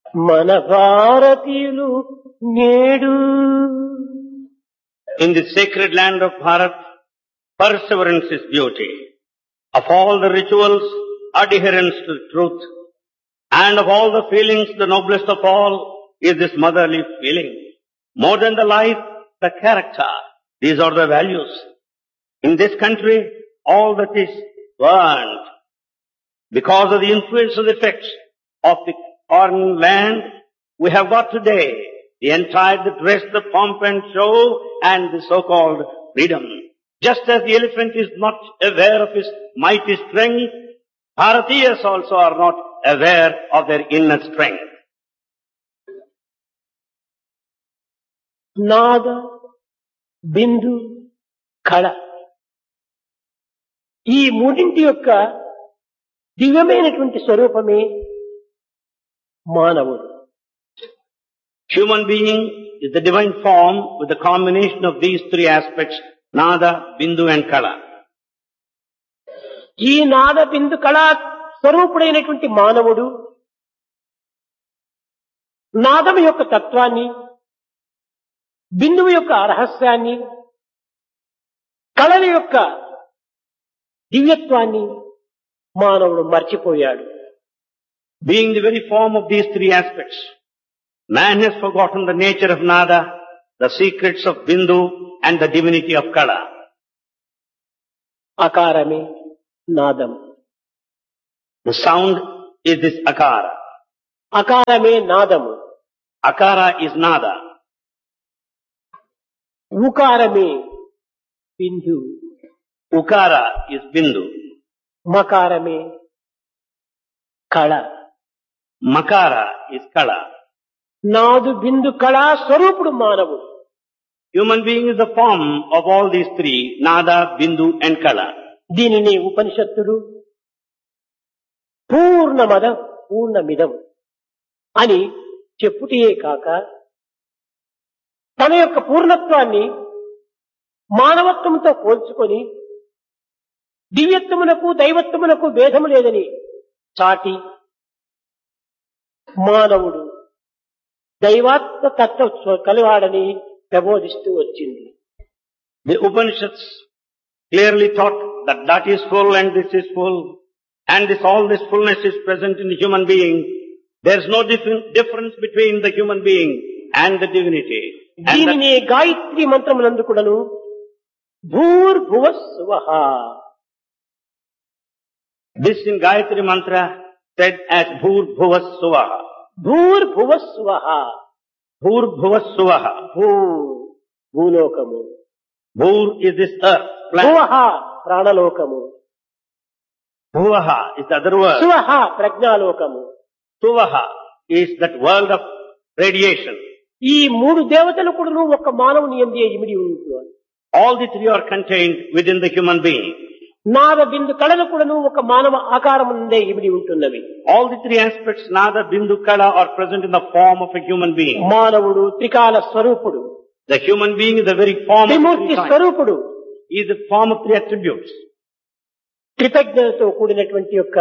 మన భారతీయులు నేడు In the sacred land of Bharat, perseverance is beauty. Of all the rituals, adherence to the truth. And of all the feelings, the noblest of all is this motherly feeling. More than the life, the character. These are the values. In this country, all that is burnt because of the influence and effects of the foreign land, we have got today the entire, the dress, the pomp and show, and the so-called freedom. Just as the elephant is not aware of his mighty strength, Bharatiyas also are not aware of their inner strength. నాద బిందు కళ ఈ మూడింటి యొక్క దివ్యమైనటువంటి స్వరూపమే మానవుడు Human being is the divine form with the combination of these three aspects, Nada, Bindu and Kala. ఈ నాద బిందు కళా స్వరూపుడైనటువంటి మానవుడు నాదం యొక్క తత్వాన్ని బిందువు యొక్క రహస్యాన్ని కళల యొక్క దివ్యత్వాన్ని మానవుడు మర్చిపోయాడు Being the very form of these three aspects, man has forgotten the nature of Nada, the secrets of Bindu and the divinity of Kala. అకారమే నాదం The sound is this Akara. అకారమే నాదము Akara is Nada. ఉకారమే Bindu Ukara is Bindu. మకారమే కళ Makara is Kala. నాదు బిందు కళా స్వరూపుడు మానవుడు Human being is the form of all these three, Nada, Bindu and Kala. దీనిని ఉపనిషత్తులు పూర్ణమద పూర్ణమిదం అని చెప్పుటయే కాక తన యొక్క పూర్ణత్వాన్ని మానవత్వంతో పోల్చుకొని దివ్యత్వమునకు దైవత్వమునకు భేదము లేదని చాటి మానవుడు దైవాత్మ తత్వ కలివాడని ప్రబోధిస్తూ వచ్చింది The Upanishads clearly taught that that is full and this is full and this all this fullness is present in the human being. There is no different difference between the human being and the divinity. And that, దీనిని గాయత్రి మంత్రములందు కూడాను భూర్భువ స్వహ this in Gayatri Mantra said as Bhur Bhuva Suvaha. భూర్భువ స్వహ Bhur Bhuva Suvaha. భూ భూలోకము Bhur is this earth, భువ planet. ప్రాణలోకము Bhuvaha is the other word. స్వహ ప్రజ్ఞాలోకము Suvaha is that world of radiation. ఈ మూడు దేవతలు కూడాను ఒక మానవుని ఎందే ఇమిడి ఉంటుంది All the three are contained within the human being. నాద బిందు కళలు కూడాను ఒక మానవ ఆకారం ఉందే ఇమిడి ఉంటున్నవి All the three aspects, Nada, Bindu, Kala, are present in the form of a human being. మానవుడు త్రికాల స్వరూపుడు The human being is the very form of Trimurthy three kinds. స్వరూపుడు He is the form of three attributes. త్రిప్రజ్ఞలతో కూడినటువంటి యొక్క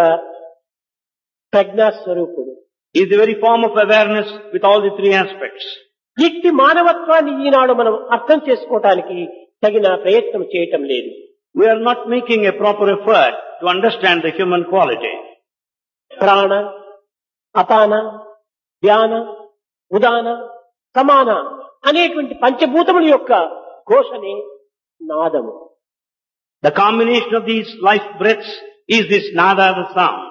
ప్రజ్ఞా స్వరూపుడు He is the very form of awareness with all the three aspects. ఇట్టి మానవత్వాన్ని ఈనాడు మనం అర్థం చేసుకోవటానికి తగిన ప్రయత్నం చేయటం లేదు We are not making a proper effort to understand the human quality. ప్రాణ అపాన ధ్యాన ఉదాన సమాన అనేటువంటి పంచభూతముల యొక్క ఘోషనే నాదము The combination of these life breaths is this Nada, the sound.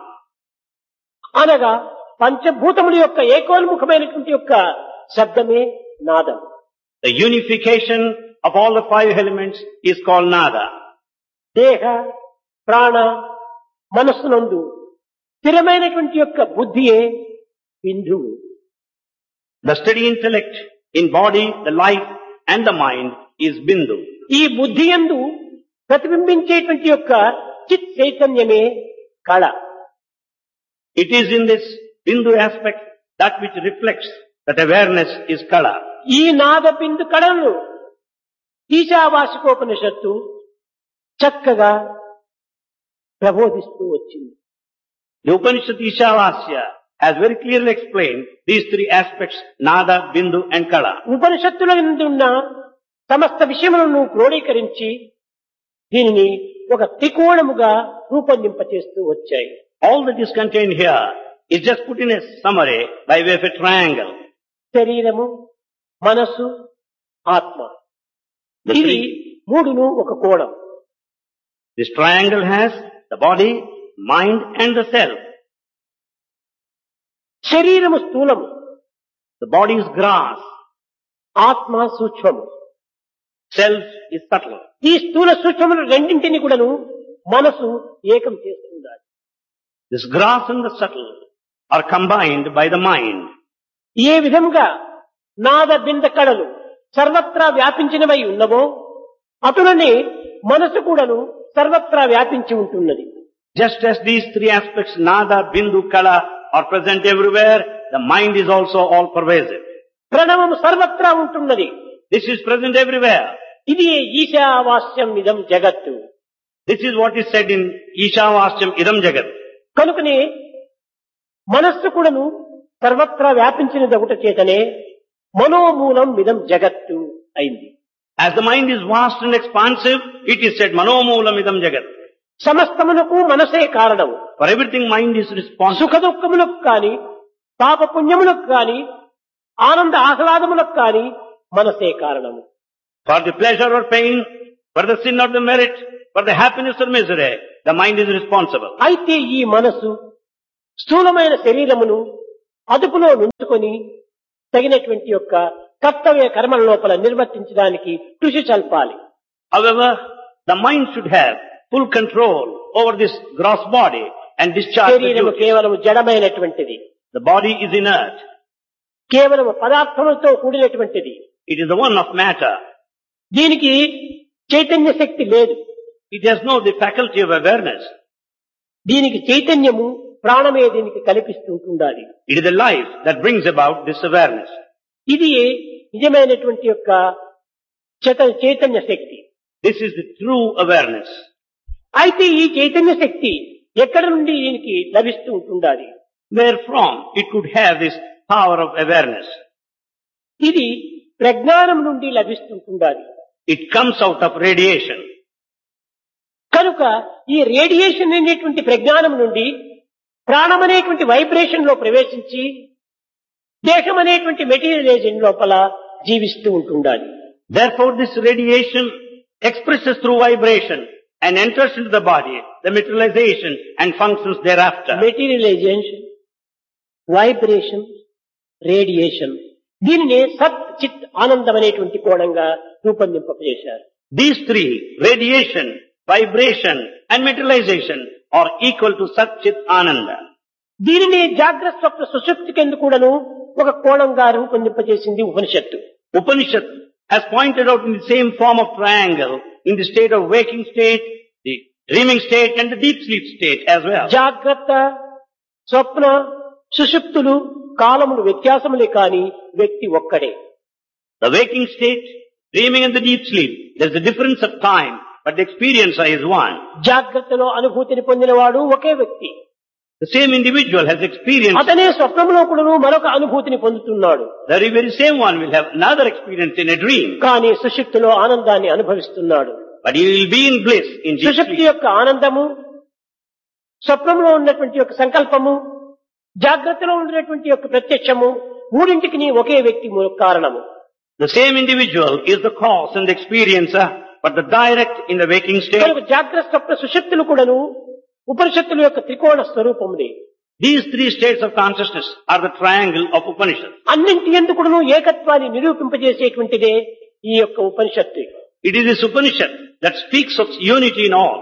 అనగా పంచభూతముల యొక్క ఏకోన్ముఖమైనటువంటి యొక్క శబ్దమే నాదం The unification of all the five elements is called Nada. దేహ ప్రాణ మనస్సునందు స్థిరమైనటువంటి యొక్క బుద్ధియే బిందువు The steady intellect in body, the life and the mind is Bindu. ఈ బుద్ధి ఎందు ప్రతిబింబించేటువంటి యొక్క చిత్ చైతన్యమే కళ It is in this Bindu aspect that which reflects that awareness is Kala. ఈ నాద బిందు కళలను ఈశావాసికోపనిషత్తు చక్కగా ప్రబోధిస్తూ వచ్చింది The Upanishad Ishavasya has very clearly explained these three aspects, Nada, Bindu and Kala. ఉపనిషత్తుల ఉన్న సమస్త విషయములను క్రోడీకరించి దీనిని ఒక త్రికోణముగా రూపొందింపచేస్తూ వచ్చాయి All that is contained here is just put in a summary by way of a triangle. శరీరము మనస్సు ఆత్మ The ఇది three- మూడును ఒక కోణం This triangle has the body, mind and the self. శరీరము స్థూలము The body is grass, ఆత్మ సూక్ష్మము self is subtle. ఈ స్థూల సూక్ష్మములు రెండింటిని కూడాను మనసు ఏకం చేస్తుండాలి This grass and the subtle are combined by the mind. ఏ విధంగా నాద బింద కళలు సర్వత్రా వ్యాపించినవై ఉన్నవో అటులనే మనసు కూడాను సర్వత్రా వ్యాపించి ఉంటున్నది Just as these three aspects, Nada, Bindu, Kala, are present everywhere, the mind is also all pervasive. ప్రణవము సర్వత్రా ఉంటున్నది This is present everywhere. ఇది ఈశావాస్యం ఇదం జగత్తు This is what is said in Ishavashyam Idam Jagat. కనుకనే మనస్సు కూడాను సర్వత్రా వ్యాపించినది ఒకటి చేతనే మనోమూలం ఇదం జగత్తు అయింది As the mind is vast and expansive, it is said Manomoolam Idam Jagat. సమస్తమునకు మనసే కారణము For everything mind is responsible. సుఖ దుఃఖములకు కాని పాప పుణ్యములకు కాని ఆనంద ఆహ్లాదములకు కాని మనసే కారణము For the pleasure or pain, for the sin or the merit, for the happiness or misery, the mind is responsible. అయితే ఈ మనసు స్థూలమైన శరీరమును అదుపులో ఉంచుకొని తగినటువంటి యొక్క కర్తవ్య కర్మల లోపల నిర్వర్తించడానికి కృషి చల్పాలి However, the mind should have full control over this gross body and discharge the శరీరము duty. కేవలం జడమైనటువంటిది The body is inert. కేవలం పదార్థములతో కూడినటువంటిది It is the one of matter. దీనికి చైతన్య శక్తి లేదు It has no the faculty of awareness. దీనికి చైతన్యము ప్రాణమే దీనికి కల్పిస్తుంటుండాలి It is the life that brings about this awareness. ఇది నిజమైనటువంటి యొక్క చేత- చైతన్య శక్తి This is the true awareness. అయితే ఈ చైతన్య శక్తి ఎక్కడ నుండి దీనికి లభిస్తూ ఉంటుండాలి Wherefrom it could have this power of awareness. ఇది ప్రజ్ఞానం నుండి లభిస్తుంటుండాలి It comes out of radiation. కనుక ఈ రేడియేషన్ అనేటువంటి ప్రజ్ఞానం నుండి ప్రాణం అనేటువంటి వైబ్రేషన్ లో ప్రవేశించి దేహం అనేటువంటి మెటీరియలైజేషన్ లోపల జీవిస్తూ ఉంటుండాలి Therefore this radiation expresses through vibration and enters into the body, the materialization and functions thereafter. Materialization vibration radiation దీనినే సత్ చిత్ ఆనందం అనేటువంటి కోణంగా రూపొందింపజేశారు These three, radiation, vibration and materialization are equal to Sat Chit Ananda. దీనిని జాగ్రత్త స్వప్న సుశక్తి కింద కూడాను ఒక కోణంగా రూపొందింపజేసింది ఉపనిషత్తు Upanishad has pointed out in the same form of triangle in the state of waking state, the dreaming state and the deep sleep state as well. జాగ్రత్త స్వప్న సుషుప్తులు కాలములు వ్యత్యాసములే కాని వ్యక్తి ఒక్కడే The waking state, dreaming and the deep sleep, there's a difference of time, but the experiencer is one. జాగ్రత్తలో అనుభూతిని పొందినవాడు ఒకే వ్యక్తి The same individual has experienced, అతనే స్వప్నంలో కూడాను మరొక అనుభూతిని పొందుతున్నాడు the very same one will have another experience in a dream, కానీ సుషుప్తిలో ఆనందాన్ని అనుభవిస్తున్నాడు but he will be in bliss in deep సుషుప్తి sleep. యొక్క ఆనందము స్వప్నంలో ఉన్నటువంటి యొక్క సంకల్పము జాగ్రత్తలో ఉన్నటువంటి యొక్క ప్రత్యక్షము మూడింటికి ఒకే వ్యక్తి మూల కారణము The same individual is the cause and the experiencer, but the direct in the waking state. కనుక జాగ్రత్త స్వప్న సుషుప్తులు కూడాను ఉపనిషత్తుల యొక్క త్రికోణ స్వరూపములే These three states of consciousness are the triangle of Upanishad. అన్నింటి ఎందుకును ఏకత్వాన్ని నిరూపింపజేసేటువంటిదే ఈ యొక్క ఉపనిషత్తు It is this Upanishad that speaks of unity in all.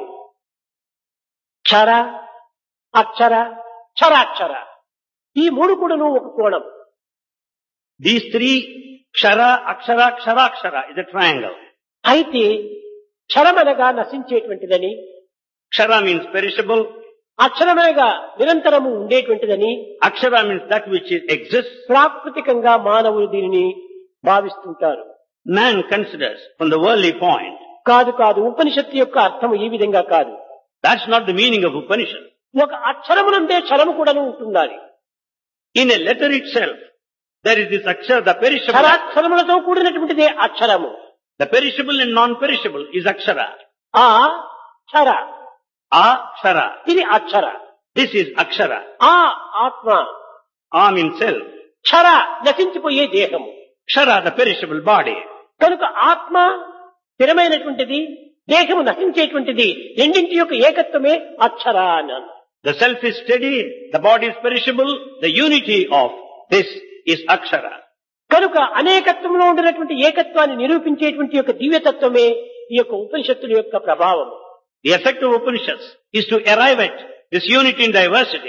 క్షర అక్షర క్షరాక్షర ఈ మూడు కూడాను ఒక కోణం These three, Kshara, Akshara, Ksharakshara is a triangle. అయితే క్షరమనగా నశించేటువంటిదని Kshara means perishable. అక్షరమనగా నిరంతరము ఉండేటువంటిదని Akshara means that which is, exists. ప్రాకృతికంగా మానవులు దీనిని భావిస్తుంటారు Man considers from the worldly point. కాదు కాదు ఉపనిషత్తు యొక్క అర్థం ఈ విధంగా కాదు That's not the meaning of Upanishad. ఒక అక్షరమునందే క్షరము కూడాను ఉంటుండాలి In a letter itself, there is this akshara, the perishable. క్షరాక్షరములతో కూడినటువంటిదే అక్షరము The perishable and non-perishable is akshara. ఆ క్షర Akshara. ఇది అక్షర This is akshara. ఆ ఆత్మ Am in self. క్షర నశించిపోయే దేహము Kshara, the perishable body. కనుక ఆత్మ స్థిరమైనటువంటిది దేహము నశించేటువంటిది రెండింటి యొక్క ఏకత్వమే అక్షర అన్నాను The self is steady, the body is perishable, the unity of this is akshara. కనుక అనేకత్వంలో ఉండినటువంటి ఏకత్వాన్ని నిరూపించేటువంటి యొక్క దివ్యతత్వమే ఈ యొక్క ఉపనిషత్తుల యొక్క ప్రభావం The effect of Upanishads is to arrive at this unity in diversity.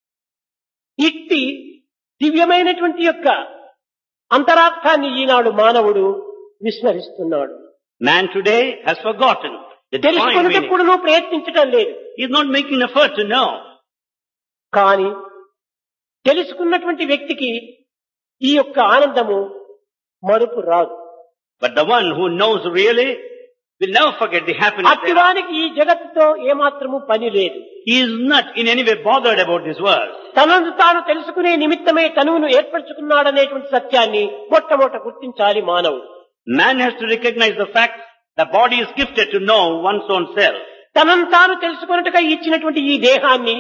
ఇట్టి దివ్యమైనటువంటి యొక్క అంతరార్థాన్ని ఈనాడు మానవుడు విస్మరిస్తున్నాడు Man today has forgotten the divine meaning. తెలుసుకునేటప్పుడు ప్రయత్నించటం లేదు He is not making effort to know. కానీ తెలుసుకున్నటువంటి వ్యక్తికి ఈ యొక్క ఆనందము మరుపు రాదు But the one who knows really will never forget the happiness. thereof. అట్టివానికి ఈ జగత్తుతో ఏమాత్రము పని లేదు He is not in any way bothered about this world. తనను తాను తెలుసుకునే నిమిత్తమే తనువును ఏర్పరచుకున్నాడనేటువంటి సత్యాన్ని మొట్టమొదట గుర్తించాలి మానవుడు Man has to recognize the fact the body is gifted to know one's own self. తనను తాను తెలుసుకున్నట్టుగా ఇచ్చినటువంటి ఈ దేహాన్ని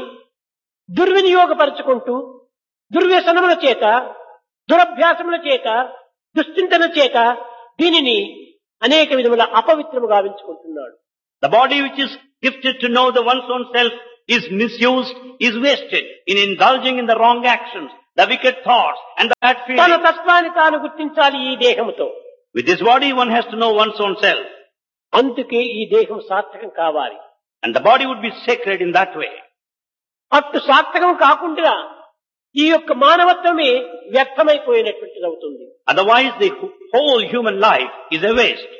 దుర్వినియోగపరుచుకుంటూ దుర్వ్యసనముల చేత దురభ్యాసముల చేత దుశ్చింతన చేత దీనిని అనేక విధముల అపవిత్రము గావించుకుంటున్నాడు The body which is gifted to know the one's own self is misused, is wasted in indulging in the wrong actions, the wicked thoughts and the bad తన feelings. తత్వాన్ని తాను గుర్తించాలి ఈ దేహముతో With this body one has to know one's own self. అందుకే ఈ దేహం సార్థకం కావాలి And the body would be sacred in that way. అట్టు సార్థకం కాకుండా ఈ యొక్క మానవత్వమే వ్యర్థమైపోయినటువంటిది అవుతుంది Otherwise the whole human life is a waste.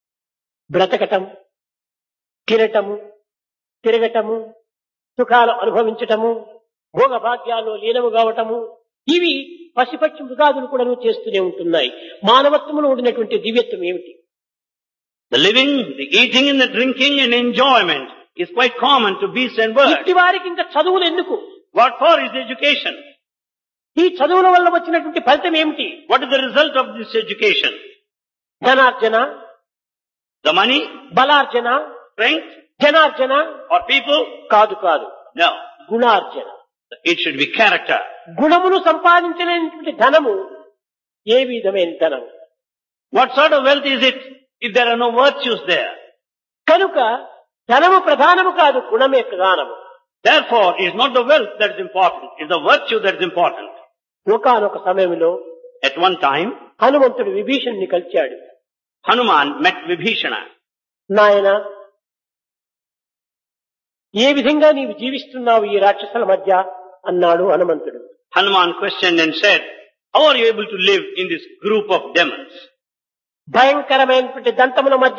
బ్రతకటం తినటము తిరగటము సుఖాలు అనుభవించటము భోగభాగ్యాల్లో లీనము కావటము ఇవి పసిపక్షి మృగాదులు కూడా చేస్తూనే ఉంటున్నాయి మానవత్వంలో ఉండినటువంటి దివ్యత్వం ఏమిటి The living, the eating and the drinking and enjoyment is quite common to beasts and birds. ఇట్టి వారికి ఇంకా చదువులు ఎందుకు What for is education? ఈ చదువుల వల్ల వచ్చినటువంటి ఫలితం ఏమిటి What is the result of this education? ధనార్జన The money, బలార్జన strength, జనార్జన or people? కాదు కాదు No. గుణార్జన It should be character. గుణమును సంపాదించినటువంటి ధనము ఏ విధమైన ధనం What sort of wealth is it if there are no virtues there? కనుక ధనము ప్రధానము కాదు గుణమే ప్రధానము Therefore, it is not the wealth that is important, it is the virtue that is important. ఒకనొక సమయంలో At one time, హనుమంతుడు విభీషణుని కలిచాడు Hanuman met Vibhishana. నాయన ఏ విధంగా నీవు జీవిస్తున్నావు ఈ రాక్షసుల మధ్య అన్నాడు హనుమంతుడు Hanuman questioned and said, How are you able to live in this group of demons? భయంకరమైనటువంటి దంతముల మధ్య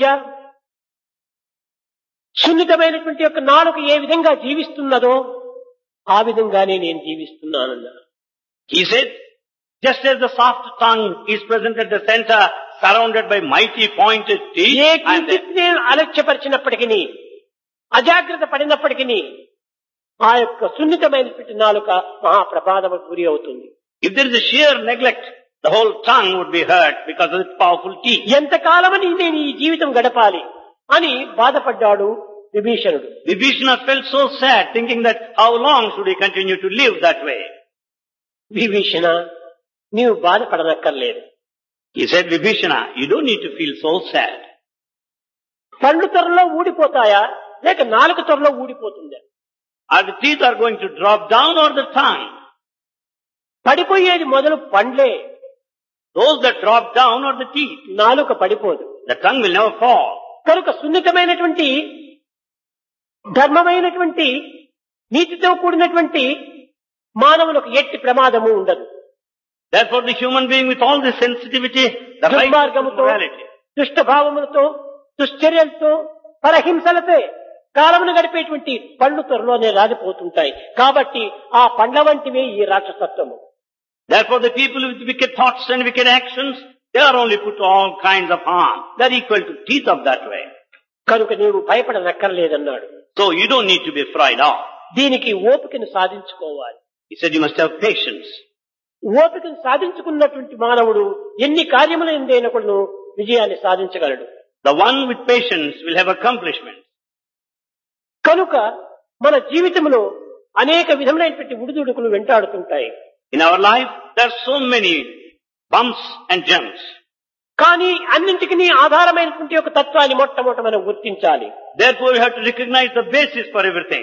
సున్నితమైనటువంటి యొక్క నాలుక ఏ విధంగా జీవిస్తున్నదో ఆ విధంగానే నేను జీవిస్తున్నానన్నా He said, just as the soft tongue is present at the center, surrounded by mighty pointed teeth, A and the, కించిత్ నేను అలక్ష్యపరిచినప్పటికీ అజాగ్రత్త పడినప్పటికీ ఆ యొక్క సున్నితమైనటువంటి నాలుక మహాప్రపాదముకు గురి అవుతుంది if there is a sheer neglect, the whole tongue would be hurt because of its powerful teeth. ఎంతకాలమని నేను ఈ జీవితం గడపాలి అని బాధపడ్డాడు విభీషణుడు Vibhishana felt so sad thinking that how long should he continue to live that way? Vibhishana నీవు బాధపడనక్కర్లేదు He said, Vibhishana, you don't need to feel so sad. పండ్లు త్వరలో ఊడిపోతాయా లేక నాలుక త్వరలో ఊడిపోతుందా Are the teeth are going to drop down or the tongue? పడిపోయేది మొదలు పండ్లే Those that drop down are the teeth. నాలుక పడిపోదు The tongue will never fall. కనుక సున్నితమైనటువంటి ధర్మమైనటువంటి నీతితో కూడినటువంటి మానవులకు ఎట్టి ప్రమాదము ఉండదు Therefore the human being with all this sensitivity, the right దుర్మార్గముతో morality, దుష్ట భావములతో దుశ్చర్యలతో పరహింసలతో కాలమును గడిపేటువంటి పండ్లు త్వరలోనే రాలిపోతుంటాయి కాబట్టి ఆ పండ్ల వంటివే ఈ రాక్షసత్వము Therefore the people with wicked thoughts and wicked actions, they are only put to all kinds of harm. They are equal to teeth of that way. కనుక నీవు భయపడనక్కర్లేదన్నాడు So you don't need to be afraid of. దీనికి ఓపికను సాధించుకోవాలి He said you must have patience. ఓపికను సాధించుకున్నటువంటి మానవుడు ఎన్ని కార్యములు ఎందైనా కూడా విజయాన్ని సాధించగలడు The one with patience will have accomplishment. కనుక మన జీవితంలో అనేక విధములైనటువంటి ఉడిదుడుకులు వెంటాడుతుంటాయి In our life, there are so many bumps and jumps. కానీ అన్నింటికి ఆధారమైనటువంటి ఒక తత్వాన్ని మొట్టమొదట మనం గుర్తించాలి Therefore, we have to recognize the basis for everything.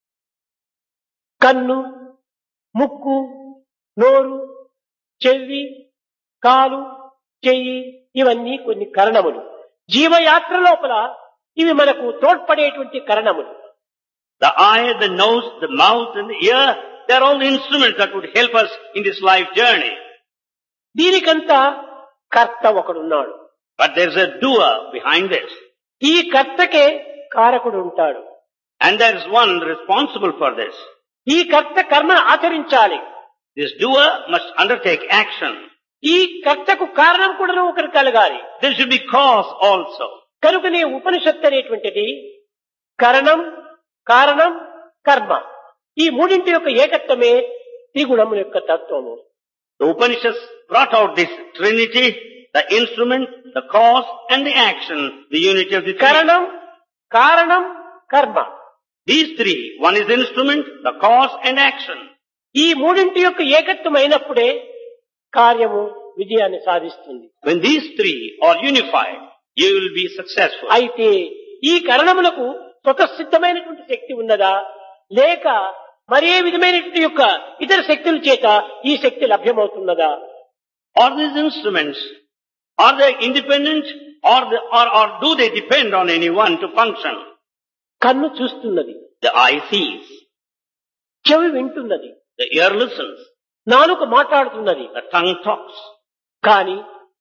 కన్ను ముక్కు నోరు చెవి కాలు చెయ్యి ఇవన్నీ కొన్ని కరణములు జీవయాత్ర లోపల ఇవి మనకు తోడ్పడేటువంటి కరణములు The eye, the nose, the mouth, and the ear, they are all instruments that would help us in this life journey. దీనికంతా కర్త ఒకడున్నాడు But there's a doer behind this. ఈ కర్తకే కారకుడు ఉంటాడు And there is one responsible for this. ఈ కర్త కర్మ ఆచరించాలి This doer must undertake action. ఈ కర్తకు కారణం కూడా ఒకరు కలగాలి There should be cause also. కనుకనే ఉపనిషత్తు అనేటువంటిది కరణం కారణం కర్మ ఈ మూడింటి యొక్క ఏకత్వమే త్రిగుణముల యొక్క తత్వము The Upanishads brought out this trinity, the instrument, the cause, and the action, the unity of the three. కరణం కారణం కర్మ These three, one is the instrument, the cause, and action. ఈ మూడింటి యొక్క ఏకత్వం అయినప్పుడే కార్యము విజయాన్ని సాధిస్తుంది When these three are unified, you will be successful. అయితే ఈ కరణములకు స్వతసిద్ధమైనటువంటి శక్తి ఉన్నదా లేక మరే విధమైనటువంటి యొక్క ఇతర శక్తుల చేత ఈ శక్తి లభ్యమవుతున్నదా Are these instruments, are they independent or, the, or, or do they depend on anyone to function? కన్ను చూస్తున్నది The eye sees, చెవి వింటున్నది the ear listens, నాలుక మాట్లాడుతున్నది the tongue talks. కాని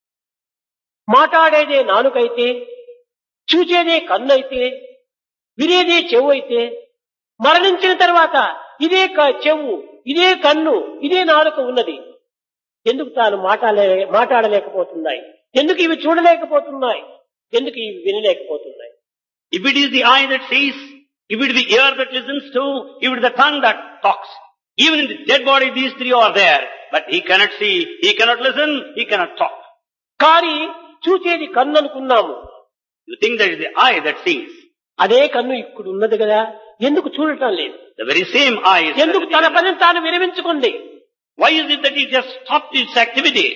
మాట్లాడేదే నాలుకైతే చూచేదే కన్ను అయితే వినేదే చెవు అయితే మరణించిన తర్వాత ఇదే క- చెవు ఇదే కన్ను ఇదే నాలుక ఉన్నది ఎందుకు తాను మాట్లాడలే మాట్లాడలేకపోతున్నాయి ఎందుకు ఇవి చూడలేకపోతున్నాయి ఎందుకు ఇవి వినలేకపోతున్నాయి If it is the eye that sees, if it is the ear that listens to, if it is the tongue that talks, even in the dead body these three are there, but he cannot see, he cannot listen, he cannot talk. కానీ చూచేది కన్ను అనుకున్నాము You think that is the eye that sees. అదే కన్ను ఇప్పుడు ఉన్నది కదా ఎందుకు చూడటం లేదు The very same eye is ఎందుకు తన పనిని తాను విరమించుకుంది Why is it that he just stopped his activity?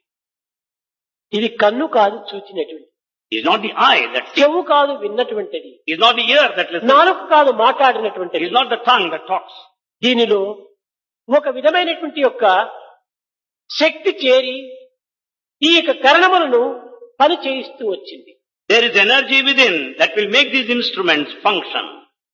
ఇది కన్ను కాదు చూచినటువంటి It's not the eye that sees. చెవు కాదు విన్నటువంటిది It's not the ear that listens. నాలుక కాదు మాట్లాడినటువంటిది It's not the tongue that talks. దీనిలో ఒక విధమైనటువంటి యొక్క శక్తి చేరి ఈ యొక్క కరణములను పని చేయిస్తూ వచ్చింది There is energy within that will make these instruments function.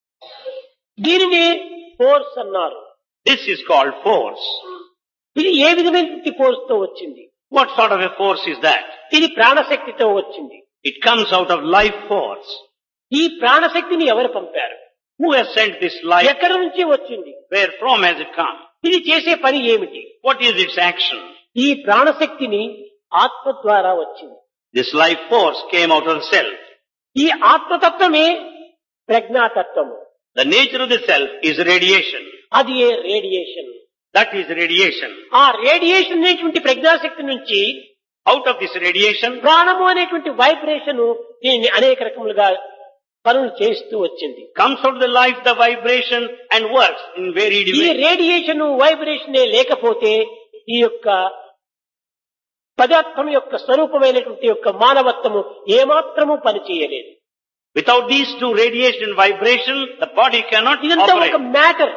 దీనిని ఫోర్స్ అన్నారు This is called force. ఇది ఏ విధమైనటువంటి ఫోర్స్ తో వచ్చింది What sort of a force is that? ఇది ప్రాణశక్తితో వచ్చింది It comes out of life force. ఈ ప్రాణశక్తిని ఎవరు పంపారు Who has sent this life? ఎక్కడి నుంచి వచ్చింది Where from has it come? ఇది చేసే పని ఏమిటి What is its action? ఈ ప్రాణశక్తిని ఆత్మ ద్వారా వచ్చింది This life force came out of the self. ఈ ఆత్మతత్వమే ప్రజ్ఞాతత్వము The nature of the self is radiation. అది ఏ రేడియేషన్ That is radiation. ఆ రేడియేషన్ అనేటువంటి ప్రజ్ఞాశక్తి నుంచి Out of this radiation, ప్రాణము అనేటువంటి వైబ్రేషన్ దీన్ని అనేక రకములుగా పనులు చేస్తూ వచ్చింది comes out of the life the vibration and works in varied ఈ ways. రేడియేషన్ వైబ్రేషన్ లేకపోతే ఈ యొక్క పదార్థం యొక్క స్వరూపమైనటువంటి యొక్క మానవత్వము ఏమాత్రము పనిచేయలేదు Without these two radiation and vibration, the body cannot ఇదంతా operate. ఒక matter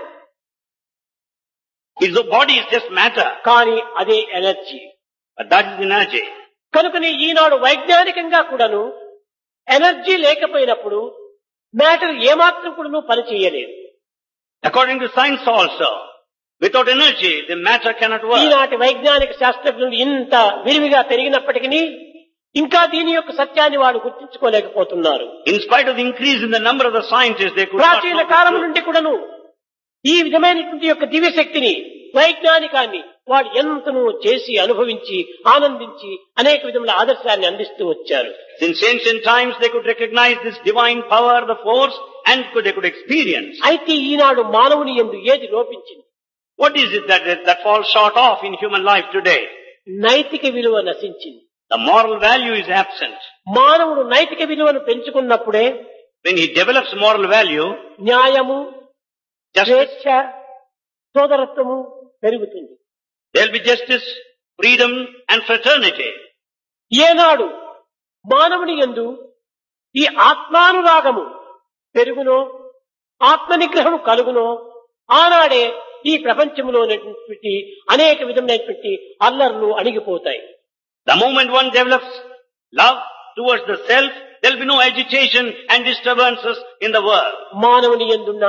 It's the body is just matter, కానీ అదే energy but that is energy. కనుకనే ఈనాడు వైజ్ఞానికంగా కూడాను ఎనర్జీ లేకపోయినప్పుడు మ్యాటర్ ఏమాత్రం కూడాను పని చేయలేదు According to science also, without energy, the matter cannot work. ఈనాటి వైజ్ఞానిక శాస్త్రజ్ఞులు ఇంత విరివిగా పెరిగినప్పటికీ ఇంకా దీని యొక్క సత్యాన్ని వాడు గుర్తించుకోలేకపోతున్నారు In spite of the increase in the number of the scientists, they could not ప్రాచీన know the కాలం truth. నుండి కూడాను ఈ విధమైనటువంటి యొక్క దివ్య శక్తిని వైజ్ఞానికాన్ని వాడు ఎంతనో చేసి అనుభవించి ఆనందించి అనేక విధముల ఆదర్శాన్ని అందిస్తూ వచ్చారు Since ancient times, they could recognize this divine power, the force, and could, they could experience. అయితే ఈనాడు మానవుని ఎందు ఏది లోపించింది What is it that, that falls short of in human life today? నైతిక విలువ నశించింది The moral value is absent. మానవుడు నైతిక విలువను పెంచుకున్నప్పుడే When he develops moral value, న్యాయము justice, స్వేచ్ఛ సోదరత్వము పెరుగుతుంది there will be justice, freedom and fraternity. ఏనాడు మానవుని యందు ఈ ఆత్మానురాగము పెరుగునో ఆత్మ నిగ్రహము కలుగునో ఆనాడే ఈ ప్రపంచంలోనేటువంటి అనేక విధమైనటువంటి అల్లర్లు అణిగిపోతాయి The moment one develops love towards the self, there will be no agitation and disturbances in the world. మానవుని ఎందున్న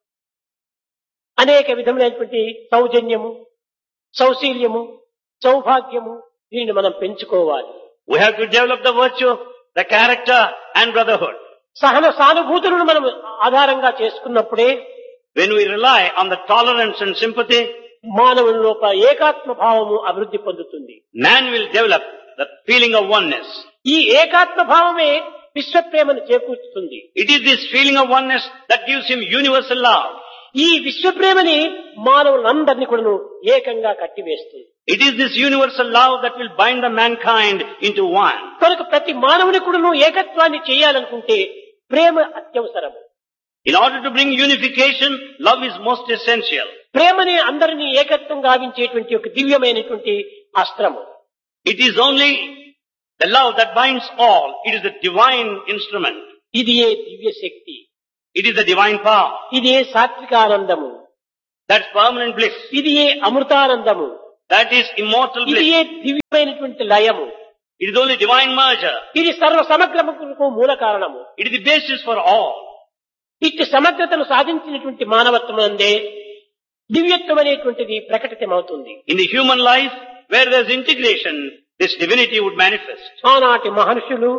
అనేక విధములైనటువంటి సౌజన్యము సౌశీల్యము సౌభాగ్యము దీనిని మనం పెంచుకోవాలి We have to develop the virtue, the character and brotherhood. సహన సానుభూతులను మనం ఆధారంగా చేసుకున్నప్పుడే When we rely on the tolerance and sympathy, మానవుని లోపల ఏకాత్మ భావము అభివృద్ధి పొందుతుంది man will develop the feeling of oneness. ఈ ఏకాత్మ భావమే విశ్వప్రేమను చేకూర్చుతుంది It is this feeling of oneness that gives him universal love. ఈ విశ్వప్రేమని మానవులందరినీ కూడా ఏకంగా కట్టివేస్తుంది It is this universal love that will bind the mankind into one. కనుక ప్రతి మానవుని కూడా ఏకత్వాన్ని చేయాలనుకుంటే ప్రేమ అత్యవసరము In order to bring unification, love is most essential. ప్రేమని అందరినీ ఏకత్వం గావించేటువంటి ఒక దివ్యమైనటువంటి అస్త్రము It is only the love that binds all. It is the divine instrument. ఇది ఏ దివ్య శక్తి It is the divine power. ఇది ఏ సాత్వికానందము That's permanent bliss. ఇది ఏ అమృతానందము That is immortal ఇది bliss. ఏ దివ్యమైనటువంటి లయము It is only divine merger. ఇది సర్వ సమగ్రముకు మూల కారణము It is the basis for all. ఇట్టి సమగ్రతను సాధించినటువంటి మానవత్వం అందే దివ్యత్వం అనేటువంటిది ప్రకటితమవుతుంది In the human life, where there's integration, this divinity would manifest. ఆనాటి మహర్షులు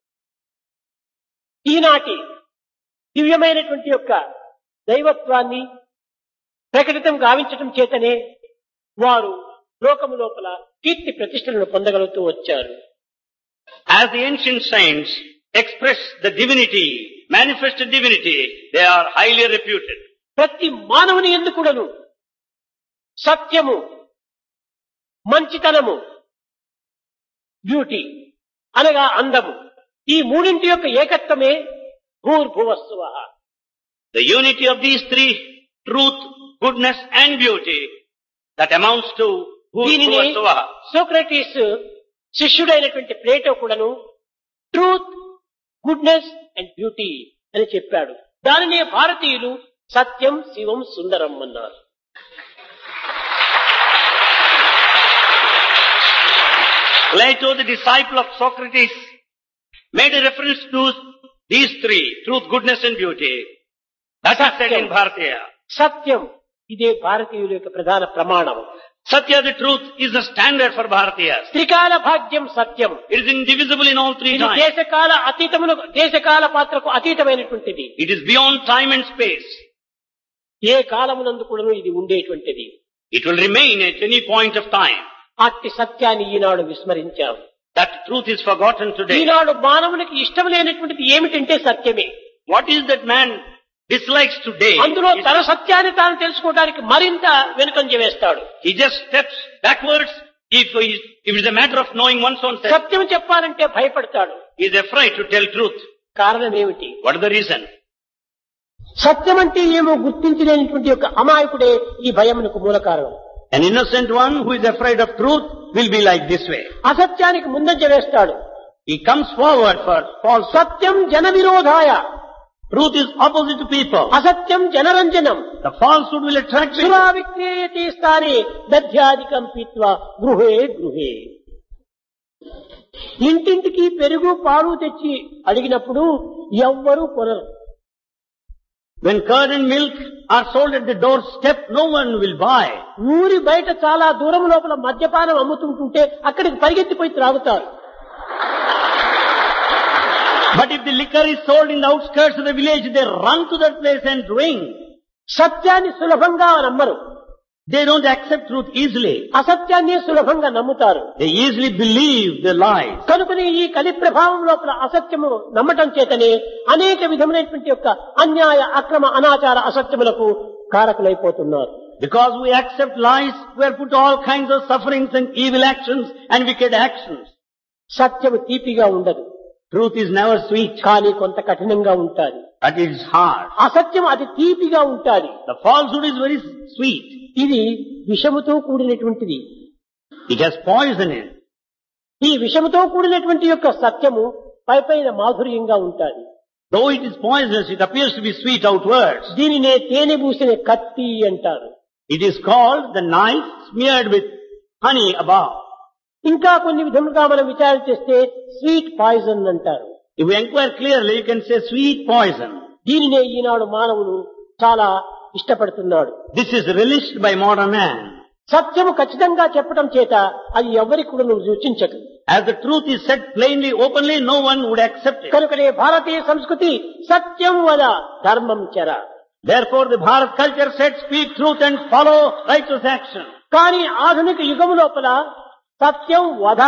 ఈనాటి దివ్యమైనటువంటి యొక్క దైవత్వాన్ని ప్రకటితం గావించటం చేతనే వారు లోకము లోపల కీర్తి ప్రతిష్టలను పొందగలుగుతూ వచ్చారు As the ancient saints express the divinity, manifested divinity, they are highly reputed. ప్రతి మానవుని ఎందుకుడను సత్యము మంచితనము బ్యూటీ అనగా అందము ఈ మూడింటి యొక్క ఏకత్వమే భూర్భువస్సువ The unity of these three, truth, goodness and beauty, that amounts to దీనిని Bhurvasavaha. సోక్రటీస్ శిష్యుడైనటువంటి ప్లేటో కూడాను ట్రూత్ గుడ్నెస్ అండ్ బ్యూటీ అని చెప్పాడు దానినే భారతీయులు సత్యం శివం సుందరం అన్నారు Plato, the disciple of Socrates, made a reference to these three, truth, goodness and beauty. That is said in Bharatiya. సత్యం ఇదే భారతీయుల యొక్క ప్రధాన ప్రమాణం Satya, the truth, is the standard for Bharatiyas. త్రికాల భాగ్యం సత్యం It is indivisible in all three ఇది times. దేశకాల అతీతమును దేశకాల పాత్రకు అతీతమైనటువంటిది It is beyond time and space. ఏ కాలమునందు కూడా ఇది ఉండేటువంటిది It will remain at any point of time. అట్టి సత్యాన్ని ఈనాడు విస్మరించాం That truth is forgotten today. ఈనాడు మానవునికి ఇష్టం లేనటువంటిది ఏమిటంటే సత్యమే What is that man dislikes today? అందులో is- తన సత్యాన్ని తాను తెలుసుకోవడానికి మరింత వెనుకంజ వేస్తాడు He just steps backwards if, he, if it is a matter of knowing one's own self. సత్యం చెప్పాలంటే భయపడతాడు He is afraid to tell truth. కారణం ఏమిటి What is the reason? సత్యం అంటే ఏమో గుర్తించలేనటువంటి యొక్క అమాయకుడే ఈ భయమునకు మూల కారణం An innocent one who is afraid of truth will be like this way. అసత్యానికి ముందంజ వేస్తాడు He comes forward for false. సత్యం జన విరోధాయ Truth is opposite to people. అసత్యం జనరంజనం The falsehood will attract people. సురా విక్రియతే స్థానే దధ్యాధికం పీత్వా గృహే గృహే ఇంటింటికి పెరుగు పాలు తెచ్చి అడిగినప్పుడు ఎవ్వరూ కొనరు When curd and milk are sold at the doorstep, no one will buy. ఊరి బయట చాలా దూరం లోపల మద్యపానం అమ్ముతుంటుంటే అక్కడికి పరిగెత్తిపోయి త్రాగుతారు But if the liquor is sold in the outskirts of the village, they run to that place and drink. సత్యాన్ని సులభంగా నమ్మరు They don't accept truth easily. అసత్యాన్ని సులభంగా నమ్ముతారు They easily believe the lies. కనుకనే ఈ కలి ప్రభావం లోపల అసత్యము నమ్మటం చేతనే అనేక విధములైనటువంటి యొక్క అన్యాయ అక్రమ అనాచార అసత్యములకు కారకులైపోతున్నారు Because we accept lies, we are put to all kinds of sufferings and evil actions and wicked actions. సత్యము తీపిగా ఉండదు Truth is never sweet, కానీ కొంత కఠినంగా ఉంటాది but it is hard. అసత్యం అది తీపిగా ఉంటాది The falsehood is very sweet. ఇది విషముతో కూడినటువంటిది It has poison in it. ఈ విషముతో కూడినటువంటి యొక్క సత్యము పై పైన మాధుర్యంగా ఉంటాది Though it is poisonous, it appears to be sweet outwards. దీనినే తేనె పూసిన కత్తి అంటారు It is called the knife smeared with honey above. ఇంకా కొన్ని విధములుగా మనం విచారణ చేస్తే స్వీట్ పాయిజన్ అంటారు If we inquire clearly, you can say sweet poison. దీనినే ఈనాడు మానవుడు చాలా ఇష్టపడుతున్నాడు This is relished by modern man. సత్యము ఖచ్చితంగా చెప్పడం చేత అది ఎవరికి కూడా నువ్వు రుచించదు As the truth is said plainly, openly, no one would accept it. కనుకనే భారతీయ సంస్కృతి సత్యం వద ధర్మం చెర Therefore, the Bharat culture said, speak truth and follow righteous action. కానీ ఆధునిక యుగము లోపల సత్యం వధ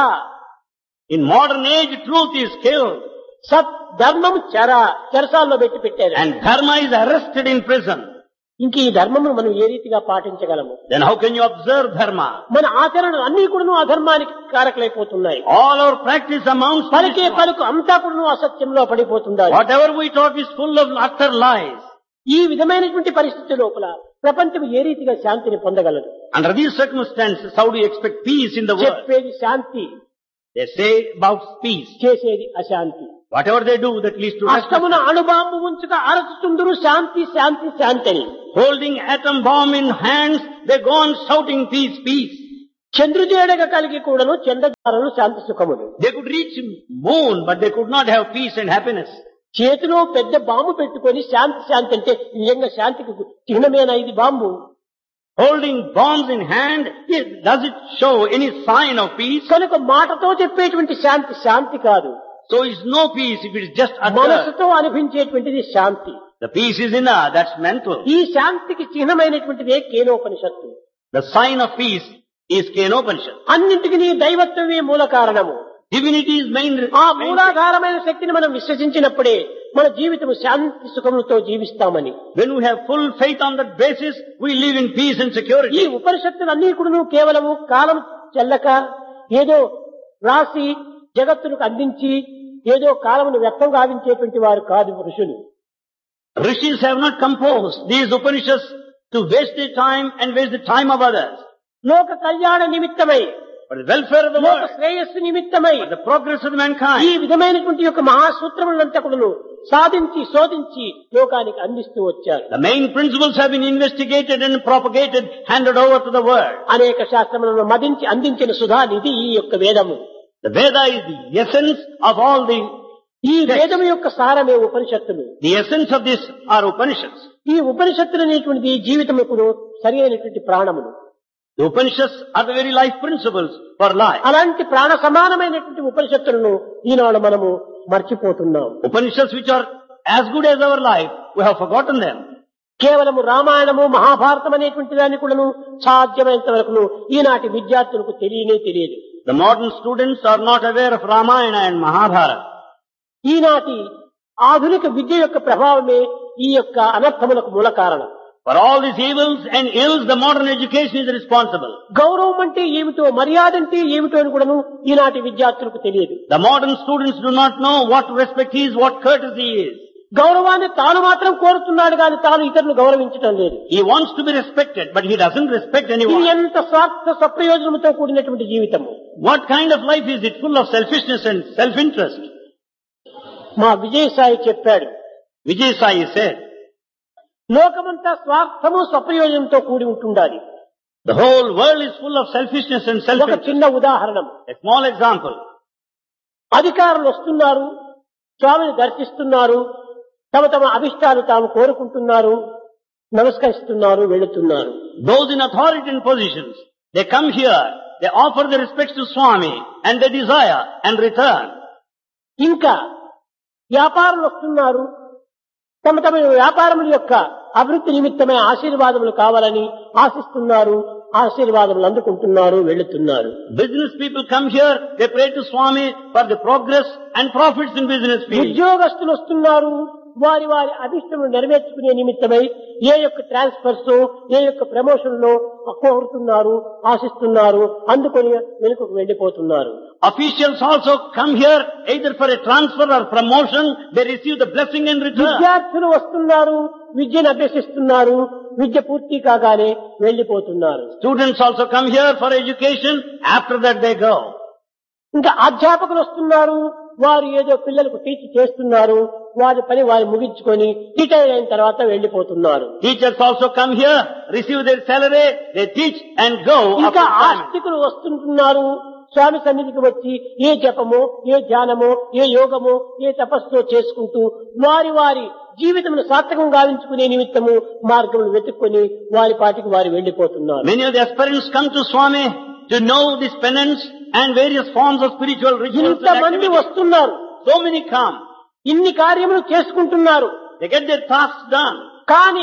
In modern age, truth is killed సత్ ధర్మం చెర చెరసాల్లో పెట్టి పెట్టారు and dharma is arrested in prison. ఇంక ఈ ధర్మమును మనం ఏ రీతిగా పాటించగలము Then how can you observe dharma? మన ఆచరణలు అన్ని కూడా అధర్మానికి కారకులైపోతున్నాయి All our practice amounts to పలికే this. పలుకు అంతా కూడా అసత్యంలో పడిపోతుండాలి Whatever we taught is full of utter lies. ఈ విధమైనటువంటి పరిస్థితి లోపల ప్రపంచం ఏ రీతిగా శాంతిని పొందగలదు Under these circumstances, how do you expect peace in the world? చెప్పేది శాంతి They say about peace. చేసేది అశాంతి Whatever they do, that leads to అష్టమున restlessness. అణుబాంబు ఉంచుక అరచుతుందరు శాంతి శాంతి శాంతి అని Holding atom bomb in hands, they go on shouting peace, peace. చంద్రుజేడగ కలిగి కూడాను చంద్రజాలను శాంతి సుఖములు They could reach moon, but they could not have peace and happiness. చేతిలో పెద్ద bomb పెట్టుకొని శాంతి శాంతి అంటే నిజంగా శాంతికి చిహ్నమేనా ఇది bomb Holding bombs in hand, it- does it show any sign of peace? కనుక మాటతో చెప్పేటువంటి శాంతి శాంతి కాదు So it's no peace if it is just utter. మనసుతో అనిపించేటువంటిది శాంతి The peace is inner, that's mental. ఈ శాంతికి చిహ్నమైనటువంటిదే కేనోపనిషత్తు The sign of peace is Kenopanishad. అన్నింటికి నీ దైవత్వమే మూల కారణము Divinity is main, ఆ main మూలాధారమైన శక్తిని మనం విశ్వసించినప్పుడే మన జీవితం శాంతి సుఖములతో జీవిస్తామని When we have full faith on that basis, we live in peace and ఈ security. ఉపనిషత్తులన్నీ కూడా కేవలము కాలం చెల్లక ఏదో రాసి జగత్తులకు అందించి ఏదో కాలమును వ్యక్తం గావించేటువంటి వారు కాదు ఋషులు Rishis have not composed these Upanishads to waste their time and waste the time of others. లోక కళ్యాణ నిమిత్తమై For the welfare of the లోక world, శ్రేయస్సు నిమిత్తమై for the progress of ఈ mankind. విధమైనటువంటి యొక్క మహాసూత్రములంతా కూడా సాధించి శోధించి లోకానికి అందిస్తూ వచ్చారు The main principles have been investigated and propagated, handed over to the world. అనేక శాస్త్రములను మదించి అందించిన సుధా నిధి ఈ యొక్క వేదము The Veda is the essence of all the, ఈ వేదము యొక్క సారమే ఉపనిషత్తులు the essence of this are Upanishads. ఈ ఉపనిషత్తులు అనేటువంటిది జీవితముకు సరి అయినటువంటి ప్రాణములు The Upanishads are the very life principles for life. అలాంటి ప్రాణ సమానమైనటువంటి ఉపనిషత్తులను ఈనాడు మనము మర్చిపోతున్నాం Upanishads which are as good as our life, we have forgotten them. కేవలము రామాయణము మహాభారతం అనేటువంటి దాన్ని కూడాను సాధ్యమైనంత వరకు ఈనాటి విద్యార్థులకు తెలియనే తెలియదు The modern students are not aware of Ramayana and Mahabharata. ఈనాటి ఆధునిక విద్య యొక్క ప్రభావమే ఈ యొక్క అనర్థములకు మూల కారణం For all these evils and ills, the modern education is responsible. గౌరవం అంటే ఏమిటో మర్యాద అంటే ఏమిటో అని కూడాను ఈనాటి విద్యార్థులకు తెలియదు The modern students do not know what respect is, what courtesy is. గౌరవాన్ని తాను మాత్రం కోరుతున్నాడు కానీ తాను ఇతరులను గౌరవించడం లేదు He wants to be respected, but he doesn't respect ఇది anyone. ఎంత స్వార్థ సప్రయోజనంతో కూడినటువంటి జీవితము What kind of life is it? Full of selfishness and self-interest. మా విజయసాయి చెప్పాడు Vijay Sai said, లోకమంతా స్వార్థము స్వప్రయోజనంతో కూడి ఉంటుండాలి the whole world is full of selfishness and ఒక self-interest. చిన్న ఉదాహరణం A small example. అధికారులు వస్తున్నారు స్వామిని దర్శిస్తున్నారు తమ తమ అభిష్టాలు తాము కోరుకుంటున్నారు నమస్కరిస్తున్నారు వెళుతున్నారు Those in authority and positions, they come here, they offer their respects to Swami and they desire and return. ఇంకా వ్యాపారులు వస్తున్నారు తమ తమ వ్యాపారముల యొక్క అభివృద్ధి నిమిత్తమై ఆశీర్వాదములు కావాలని ఆశిస్తున్నారు ఆశీర్వాదములు అందుకుంటున్నారు వెళుతున్నారు Business people come here, they pray to Swami for the progress and profits in business field. ఉద్యోగస్తులు వస్తున్నారు వారి వారి అభిష్టములు నెరవేర్చుకునే నిమిత్తమై ఏ యొక్క ట్రాన్స్ఫర్స్ ఏ యొక్క ప్రమోషన్ లో కోరుతున్నారు ఆశిస్తున్నారు అందుకొని వెనుకకు వెళ్లిపోతున్నారు Officials also come here either for a transfer or promotion. They receive the blessing in return. విద్యార్థులు వస్తున్నారు విద్యను అభ్యసిస్తున్నారు విద్య పూర్తి కాగానే వెళ్లిపోతున్నారు Students also come here for education. After that they go. ఇంకా అధ్యాపకులు వస్తున్నారు వారు ఏదో పిల్లలకు టీచ్ చేస్తున్నారు వారి పని వారు ముగించుకొని రిటైర్ అయిన తర్వాత వెళ్లిపోతున్నారు Teachers also come here, receive their salary, they teach and go. ఇంకా after time. ఆస్తికులు వస్తుంటున్నారు స్వామి సన్నిధికి వచ్చి ఏ జపమో ఏ ధ్యానమో ఏ యోగమో ఏ తపస్సు చేసుకుంటూ వారి వారి జీవితమును సార్థకం గావించుకునే నిమిత్తము మార్గములు వెతుక్కొని వారి పాటికి వారు వెళ్లిపోతున్నారు Many of the aspirants come to Swami to know this penance and various forms of spiritual rituals and ఇంతమంది activities. వస్తున్నారు So many come. ఇన్ని కార్యములు చేసుకుంటున్నారు They get their tasks done. కానీ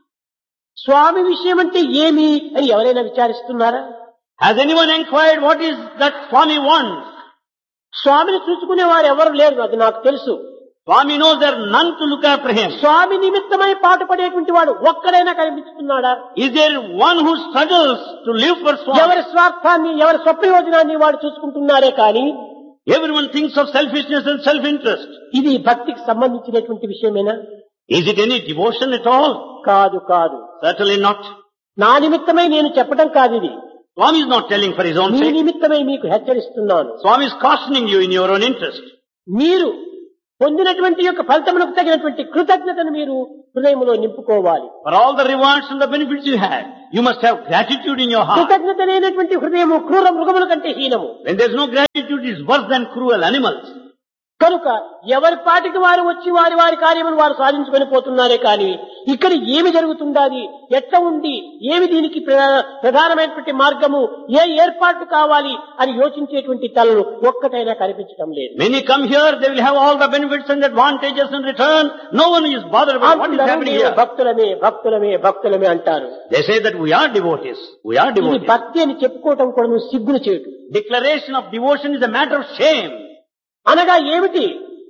స్వామి విషయం అంటే ఏమి అని ఎవరైనా విచారిస్తున్నారా Has anyone inquired what is that Swami wants? స్వామిని చూసుకునే వారు ఎవరు లేరు అది నాకు తెలుసు Swami knows there are none to look after him. స్వామి నిమిత్తమై పాటుపడేటువంటి వాడు ఒక్కడైనా కనిపిస్తున్నాడా Is there one who struggles to live for ఎవరి Swami? స్వార్థాన్ని ఎవరి స్వప్రయోజనాన్ని వాడు చూసుకుంటున్నారే కానీ Everyone thinks of selfishness and self-interest. ఇది భక్తికి సంబంధించినటువంటి విషయమేనా Is it any devotion at all? కాదు కాదు Certainly not. నా నిమిత్తమై నేను చెప్పడం కాదు ఇది Swami is not telling for his own me sake. నిమిత్తమై మీకు హెచ్చరిస్తున్నాను Swami is cautioning you in your own interest. మీరు పొందినటువంటి యొక్క ఫలితములకు తగినటువంటి కృతజ్ఞతను మీరు హృదయంలో నింపుకోవాలి For all the rewards and the benefits you had, you must have gratitude in your heart. కృతజ్ఞత లేనటువంటి హృదయము క్రూర మృగముల కంటే హీనము When there's no gratitude, it's worse than cruel animals. కనుక ఎవరి పాటికి వారు వచ్చి వారి వారి కార్యములు వారు సాధించుకొని పోతున్నారే కానీ ఇక్కడ ఏమి జరుగుతుండాది ఎట్లా ఉంది ఏమి దీనికి ప్ర- ప్రధానమైనటువంటి మార్గము ఏ ఏర్పాటు కావాలి అని యోచించేటువంటి తలలు ఒక్కటైనా కనిపించడం లేదు Many come here, they will have all the benefits and advantages in return. No one is bothered about what is అందరూ happening మేము here. భక్తులమే భక్తులమే భక్తులమే అంటారు They say that we are devotees. We are ఇది devotees. భక్తి అని చెప్పుకోవటం కూడా నువ్వు సిగ్గులు చేయటం Declaration of devotion is a matter of shame. అనగా ఏమిటి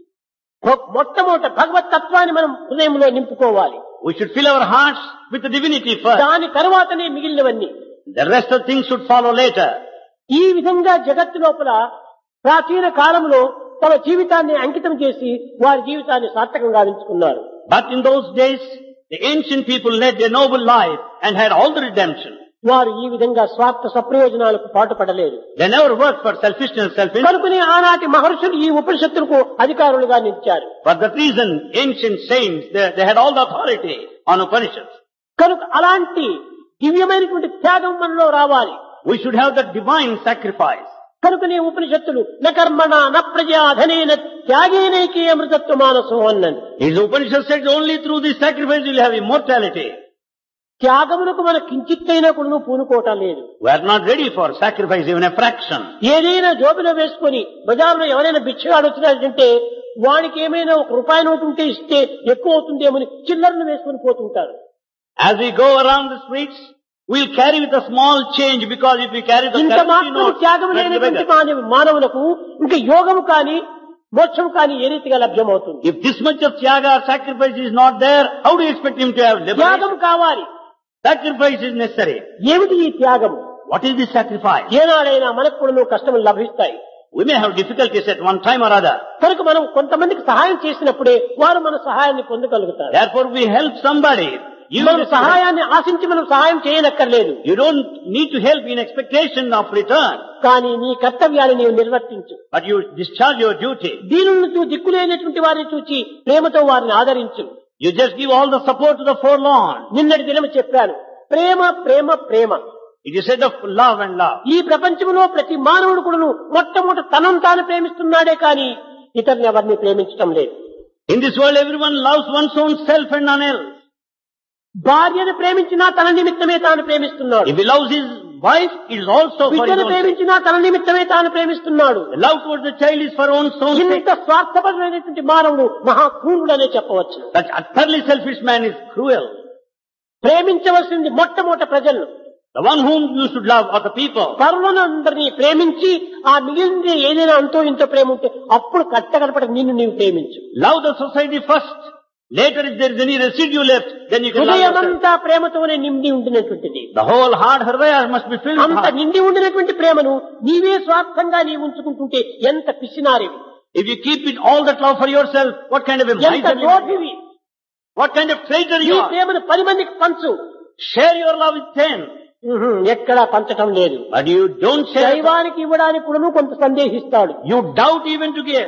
మొ- మొట్టమొదట భగవత్ తత్వాన్ని మనం హృదయంలో నింపుకోవాలి We should fill our hearts with the divinity first. దాని తర్వాతనే మిగిలినవన్నీ The rest of things should follow later. ఈ విధంగా జగత్తు లోపల ప్రాచీన కాలంలో తమ జీవితాన్ని అంకితం చేసి వారి జీవితాన్ని సార్థకంగా గావించుకున్నారు But in those days, the ancient people led a noble life and had all the redemption. వారు ఈ విధంగా స్వార్థ సప్రయోజనాలకు పాటుపడలేదు They never worked for selfishness, self-interest. కనుకనే ఆనాటి మహర్షులు ఈ ఉపనిషత్తులకు అధికారులుగా నిలిచారు For that reason, ancient saints, they, they had all the authority on Upanishads. కనుక అలాంటి దివ్యమైనటువంటి త్యాగం మనలో రావాలి We should have that divine sacrifice. కనుకనే ఉపనిషత్తులు న కర్మణ న ప్రజా ధనేన త్యాగేనైకే అమృతత్వ మానసం అన్నది His Upanishad said only through this sacrifice you will have immortality. త్యాగమునకు మన కించిత్తైనా కూడా పూనుకోవటం లేదు We are not ready for sacrifice, even a fraction. ఏదైనా జోబులో వేసుకొని బజార్లో ఎవరైనా భిక్షగాడు వచ్చినట్టుంటే వాడికి ఏమైనా ఒక రూపాయి నోటు ఉంటే ఇస్తే ఎక్కువ అవుతుందేమని చిల్లరను వేసుకొని పోతుంటారు As we go around the streets, we'll carry with a small change because if we carry the ఇంత 70 మాత్రం notes, త్యాగం that's the లేనటువంటి beggar. మానవ- మానవులకు ఇంకా యోగము కానీ మోక్షం కానీ ఏ రీతిగా లభ్యమవుతుంది If this much of tyaga or sacrifice is not there, how do you expect him to have liberation? త్యాగం కావాలి Sacrifice is necessary. ఏమిటి ఈ త్యాగం What is this sacrifice? ఏనాడైనా మనకు కూడా కష్టములు లభిస్తాయి We may have difficulties at one time or other. కనుక మనం కొంతమందికి సహాయం చేసినప్పుడే వారు మన సహాయాన్ని పొందగలుగుతారు Therefore we help somebody. You, మనం సహాయాన్ని ఆశించి మనం సహాయం చేయనక్కర్లేదు you don't need to help in expectation of return, కానీ నీ కర్తవ్యాన్ని నీవు నిర్వర్తించు but you discharge your duty. దీనులను చూ దిక్కులేనటువంటి వారిని చూచి ప్రేమతో వారిని ఆదరించు You just give all the support to the forlorn. నిన్నటి దినం చెప్పాను ప్రేమ ప్రేమ ప్రేమ It is said of love and love. ఈ ప్రపంచంలో ప్రతి మానవుడు కూడాను మొట్టమొదటి తనను తాను ప్రేమిస్తున్నాడే కానీ ఇతరుని ఎవరిని ప్రేమించటం లేదు In this world everyone loves one's own self and none else. భార్యను ప్రేమించినా తన నిమిత్తమే తాను ప్రేమిస్తున్నాడు If he loves his wife, it is also for his బిడ్డను own sake. ప్రేమించినా తన నిమిత్తమే తాను ప్రేమిస్తున్నాడు The love towards the child is for own own sake. ఇంత స్వార్థపరమైనటువంటి మానవుడు మహాక్రూరుడనే చెప్పవచ్చు Such utterly selfish man is cruel. ప్రేమించవలసింది మొట్టమొదటి ప్రజలను The one whom you should love are the people. పరులను అందరినీ ప్రేమించి ఆ మిగిలింది ఏదైనా అంతో ఇంతో ప్రేమ ఉంటే అప్పుడు కట్టగడపట నిన్ను నీవు ప్రేమించు Love the society first. Later, if there is any residue left, then you can love yourself. హృదయమంతా ప్రేమతోనే నిండి ఉండినటువంటిది The whole heart, Hridaya, must be filled with అంత heart. నిండి ఉండినటువంటి ప్రేమను నీవే స్వార్థంగా నీ ఉంచుకుంటుంటే ఎంత పిచ్చినారివి If you keep it all that love for yourself, what kind of a ఎంత miserly man you లోభివి are? What kind of traitor నీ you are? ప్రేమను పది మందికి పంచు Share your love with ten, ఉహు, ఎక్కడా పంచటం లేదు but you don't share. దైవానికి ఇవ్వడానికి కూడాను కొంత సందేహిస్తాడు You doubt even to give.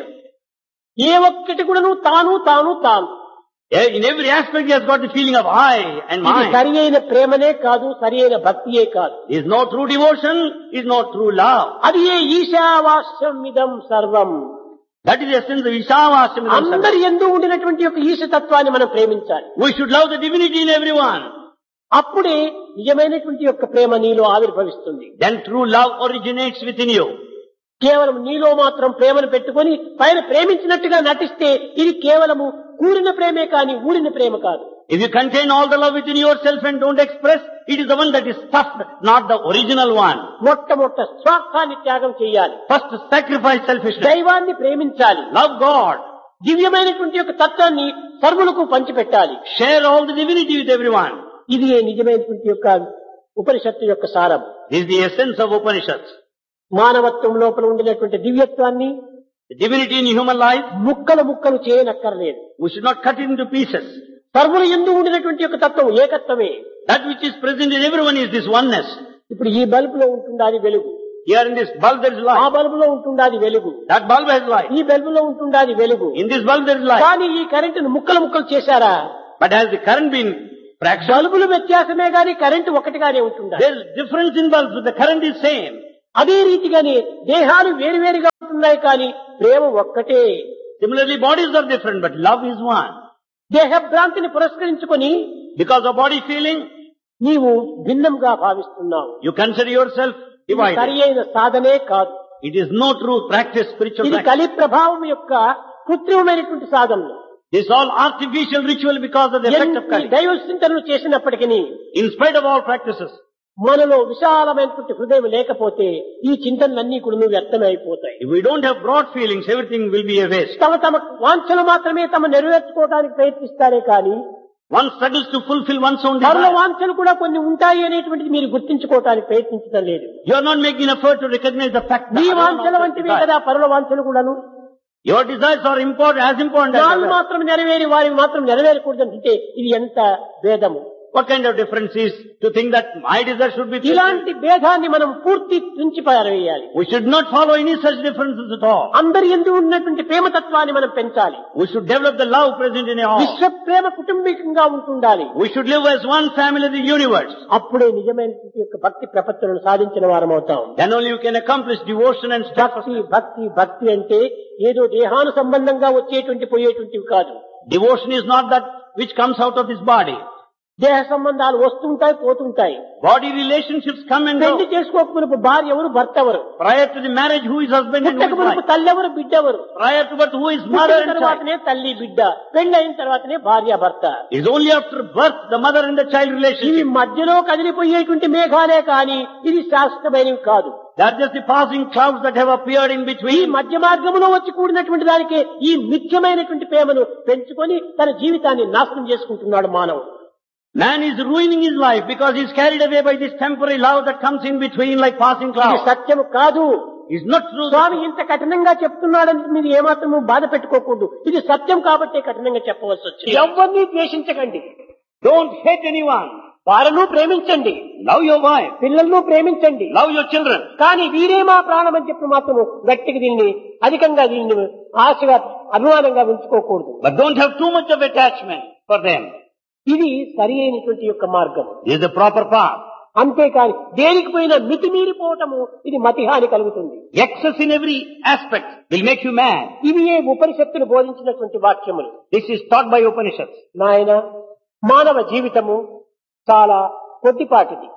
ఏ ఒక్కటి కూడాను తాను తాను తాను Eh, In every aspect, he has got the feeling of I and ఇది mine. సరి అయిన ప్రేమనే కాదు సరి అయిన భక్తియే కాదు Is no true devotion, is no true love. అది ఏ ఈశావాస్యం ఇదం సర్వం That is the essence of Ishavasya. అందరి ఎందు ఉండినటువంటి యొక్క ఈశతత్వాన్ని మనం ప్రేమించాలి We should love the divinity in everyone. అప్పుడే నిజమైనటువంటి యొక్క ప్రేమ నీలో ఆవిర్భవిస్తుంది Then true love originates within you. కేవలం నీలో మాత్రం ప్రేమను పెట్టుకొని పైన ప్రేమించినట్టుగా నటిస్తే ఇది కేవలము కూరిన ప్రేమే కాని ఊరిన ప్రేమ కాదు If you contain all the love within yourself and don't express, it is the one that is stuffed, not the original one. మొట్టమొట్ట స్వార్థాన్ని త్యాగం చేయాలి First, sacrifice selfishness. దైవాన్ని ప్రేమించాలి Love God. దివ్యమైనటువంటి యొక్క తత్వాన్ని సర్వులకు పంచిపెట్టాలి Share all the divinity with everyone. ఇది నిజమైనటువంటి యొక్క ఉపనిషత్తు యొక్క సారం This is the essence of Upanishads. మానవత్వం లోపల ఉండినటువంటి దివ్యత్వాన్ని The divinity in human life, ముక్కలు ముక్కలు చేయనక్కర్లేదు we should not cut it into pieces. సర్వులు ఎందు ఉండినటువంటి యొక్క తత్వం ఏకత్వమే That which is present in everyone is this oneness. ఇప్పుడు ఈ బల్బులో ఉంటుండాది వెలుగు Here in this bulb there is ఆ light. బల్బులో ఉంటుండాది వెలుగు That bulb has light. ఈ బల్బులో ఉంటుండాది వెలుగు In this bulb there is light. కానీ ఈ కరెంటును ముక్కలు ముక్కలు చేశారా But has the current been fractured? బల్బులు వ్యత్యాసమే గాని కరెంటు ఒకటిగానే ఉంటుందా There is difference in bulbs, but the current is same. అదే రీతిగానే దేహాలు వేరువేరుగా ఉంటున్నాయి కానీ ప్రేమ ఒక్కటే Similarly, bodies are different, but love is one. దేహ భ్రాంతిని పురస్కరించుకొని Because of body feeling, నీవు భిన్నంగా భావిస్తున్నావు you consider yourself ఇది సరి divided. అయిన సాధనే కాదు It is no true practice, spiritual ఇది practice. కలి ప్రభావం యొక్క కృత్రిమమైనటువంటి సాధనలు This is all artificial ritual because of the effect of ఎన్ని Kali. దైవ చింతనలు చేసినప్పటికీ In spite of all practices, మనలో విశాలమైనటువంటి హృదయం లేకపోతే ఈ చింతనలన్నీ కూడా నువ్వు వ్యక్తమైపోతాయి if we don't have broad feelings, everything will be a waste. తమ తమ వాంఛలు మాత్రమే తమ నెరవేర్చుకోవడానికి ప్రయత్నిస్తారే కానీ One struggles to fulfill one's own పరుల desire. వాంఛలు కూడా కొన్ని ఉంటాయి అనేటువంటిది మీరు గుర్తించుకోవడానికి ప్రయత్నించడం లేదు You are not making effort to recognize the fact me that వాంఛల వంటివే కదా పరుల వాంఛలు కూడాను your desires are important, as important as వాళ్ళు others. మాత్రం నెరవేరి వారివి మాత్రం నెరవేరకూడదు అంటే ఇది ఎంత భేదము What kind of difference is to think that my desire should be fulfilled? ఇలాంటి భేదాన్ని మనం పూర్తి తుంచి పారవేయాలి We should not follow any such differences at all. అందరి ఎందు ఉన్నటువంటి ప్రేమతత్వాన్ని మనం పెంచాలి We should develop the love present in all. విశ్వ ప్రేమ కుటుంబికంగా ఉంటుండాలి We should live as one family of the universe. అప్పుడే నిజమైనటువంటి యొక్క భక్తి ప్రపత్తులను సాధించిన వారం అవుతాం Then only you can accomplish devotion and భక్తి steadfastness. భక్తి భక్తి అంటే ఏదో దేహాను సంబంధంగా వచ్చేటువంటి పోయేటువంటివి కాదు Devotion is not that which comes out of this body. దేహ సంబంధాలు వస్తుంటాయి పోతుంటాయి Body relationships come and పెళ్లి go. చేసుకోకమునుపు భార్య ఎవరు భర్త ఎవరు Prior to the marriage, who is husband and who పుట్టక is మునుపు wife? తల్లి ఎవరు బిడ్డ ఎవరు Prior to birth, who is mother పుట్టిన and child? తర్వాతనే తల్లి బిడ్డ పెళ్లి అయిన తర్వాతనే భార్య భర్త It is only after birth, the mother and the child ఇవి relationship. మధ్యలో కదిలిపోయేటువంటి మేఘాలే కాని ఇది శాశ్వతమైనవి కాదు They are just the passing clouds that have appeared in ఈ between. మధ్య మార్గంలో వచ్చి కూడినటువంటి దానికి ఈ ముఖ్యమైనటువంటి ప్రేమను పెంచుకొని తన జీవితాన్ని నాశనం చేసుకుంటున్నాడు మానవుడు Man is ruining his life because he is carried away by this temporary love that comes in between like passing ఇది clouds. సత్యము కాదు It's not true. స్వామి ఇంత కఠినంగా చెప్తున్నాడని మీరు ఏమాత్రము బాధ పెట్టుకోకూడదు ఇది సత్యం కాబట్టి కఠినంగా చెప్పవలసి వచ్చింది ఎవరిని ద్వేషించకండి Don't hate anyone. వారను ప్రేమించండి Love your wife. పిల్లలను ప్రేమించండి Love your children. కానీ వీరే మా ప్రాణం అని చెప్పి మాత్రము గట్టిగా దీన్ని అధికంగా దీన్ని ఆశగా అభిమానంగా ఉంచుకోకూడదు But don't have too much of attachment for them. ఇది సరి అయినటువంటి యొక్క మార్గం This is the proper path. అంతేకాని దేనికి పోయినా మితిమీరిపోవటము ఇది మతిహాని కలుగుతుంది Excess in every aspect will make you mad. ఇవి ఏ ఉపనిషత్తులు బోధించినటువంటి వాక్యములు This is taught by Upanishads. నాయన మానవ జీవితము చాలా కొద్దిపాటిది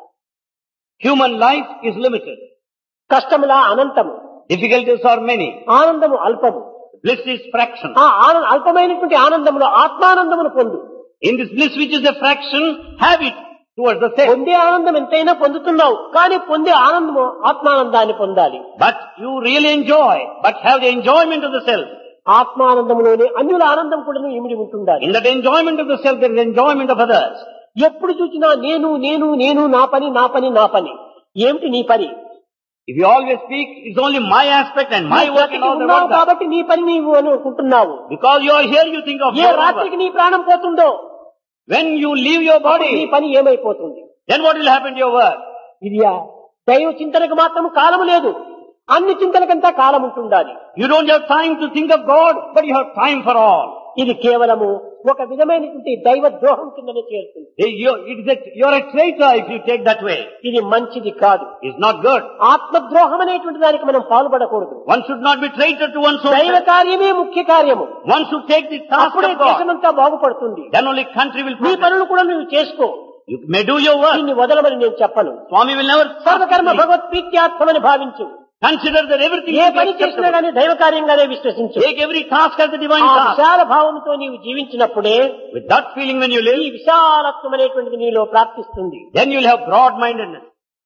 Human life is limited. కష్టముల అనంతము Difficulties are many. ఆనందము అల్పము Bliss is fraction. ఆ ఆనంద అల్పమైనటువంటి ఆనందములో ఆత్మానందమును పొందు In this bliss which is a fraction, have it towards the self. పొందే ఆనందం ఎంతైనా పొందుతున్నావు కానీ పొందే ఆనందము ఆత్మానందాన్ని పొందాలి But you really enjoy, but have the enjoyment of the self. ఆత్మానందంలోనే అన్యుల ఆనందం కూడా ఇమిడి ఉంటుండాలి In that enjoyment of the self, there is enjoyment of others. ఎప్పుడు చూసినా నేను నేను నేను నా పని నా పని నా పని ఏమిటి నీ పని If you always speak, it's only my aspect and my నీ work and బ్రతికి all the ఉన్నావు work. done. కాబట్టి నీ పని నీవు అని అనుకుంటున్నావు Because you are here, you think of A your own work. రాత్రికి నీ ప్రాణం పోతుందో When you leave your అప్పుడు నీ body, పని ఏమైపోతుంది then what will happen to your work? ఇది ఆ దైవ చింతనకు మాత్రం కాలము లేదు అన్ని చింతనకంతా కాలం ఉంటుండాలి You don't have time to think of God, but you have time for all. ఇది కేవలము ఒక విధమైనటువంటి దైవ ద్రోహం కిందనే చేరుతుంది Hey, You, it is a, you're a traitor if you take that way. ఇది మంచిది కాదు It's not good. ఆత్మద్రోహం అనేటువంటి దానికి మనం పాల్పడకూడదు One should not be traitor to one's own దైవ self. కార్యమే ముఖ్య కార్యము One should take the task అప్పుడే of God. దేశమంతా బాగుపడుతుంది Then only country will నీ progress. పనులు కూడా నువ్వు చేసుకో You may do your work. దీన్ని వదలమని నేను చెప్పను Swami will never సర్వకర్మ Bhagwat ప్రీత్యాత్మని భావించు consider that everything A will be పని చేసినా acceptable. గానీ దైవ కార్యంగానే విశ్వసించు Take every task as the divine ఆ task. విశాల భావంతో నీవు జీవించినప్పుడే With that feeling when you ఈ live, విశాలత్వం అనేటువంటిది నీలో ప్రాప్తిస్తుంది then you'll have broad-mindedness.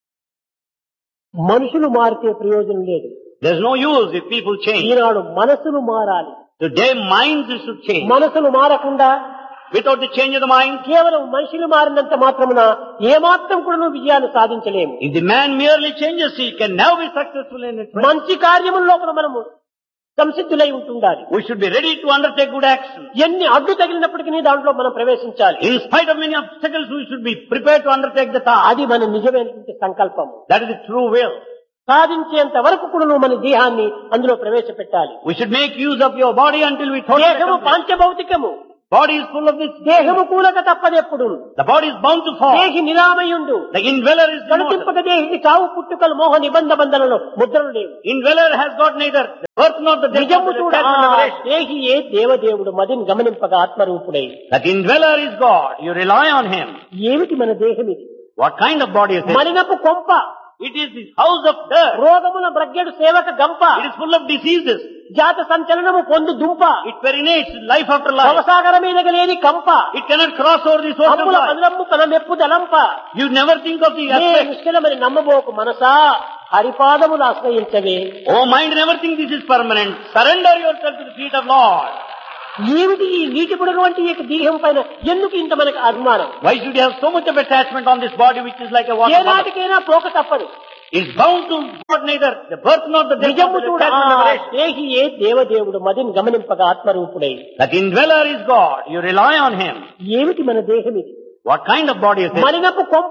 మనుషులు మారితే ప్రయోజనం లేదు There's no use if people change. ఈనాడు మనసులు మారాలి Today minds should change. మనసులు మారకుండా Without the change of the mind, కేవలం మనుషులు మారినంత మాత్రమున ఏమాత్రం కూడా నువ్వు విజయాన్ని సాధించలేము if the man merely changes, he can never be successful in it. మంచి కార్యముల లోపల మనము సంసిద్ధులై ఉంటుండాలి We should be ready to undertake good action. ఎన్ని అడ్డు తగిలినప్పటికీ దాంట్లో మనం ప్రవేశించాలి In spite of many obstacles, we should be prepared to undertake the task. అది మన నిజమైనటువంటి సంకల్పము That is the true will. సాధించేంత వరకు కూడా నువ్వు మన దేహాన్ని అందులో ప్రవేశపెట్టాలి We should make use of your body until we totally దేహము accomplish. పాంచభౌతికము Body is full of this. దేహము కూలక తప్పదెప్పుడు The body is bound to fall. దేహి నిరామయుండు The indweller is immortal. కడుతింపక దేహికి చావు పుట్టుకలు మోహ నిబంధ బంధనలు ముద్రలు లేవు Indweller has got neither birth nor the death నిజము nor the చూడ death ఆ nor liberation. దేహి ఏ దేవదేవుడు మదిని గమనింపక ఆత్మరూపుడై That indweller is God. You rely on Him. ఏమిటి మన దేహం ఇది What kind of body is it? మలినపు కొంప It is the house of dirt. రోగముల బ్రగ్గెడు సేవక గంప It is full of diseases. జాత సంచలనము పొందు దుంప It perinates life after life. భవసాగర మీద లేని కంప It cannot cross over the source of అమ్ముల life. పదలమ్ము కల మెప్పు దలంప You never think of the నే aspect. నిశ్చలమని నమ్మబోకు Manasa హరిపాదములు ఆశ్రయించవే Oh mind, never think this is permanent. Surrender yourself to the feet of Lord. ఏమిటి ఈ నీటి బుడగ వంటి ఈ యొక్క దేహం పైన ఎందుకు ఇంత మనకు అభిమానం Why should you have so much of attachment on this body which is like a water A bottle? నాటికైనా పోక తప్పదు It's bound to God neither the birth nor the death nor నిజము the చూడ death ఆ nor liberation. దేహి ఏ దేవదేవుడు మదిని గమనింపక ఆత్మరూపుడై That indweller is God. You rely on Him. ఏమిటి మన దేహం ఇది What kind of body is it? మలినపు కొంప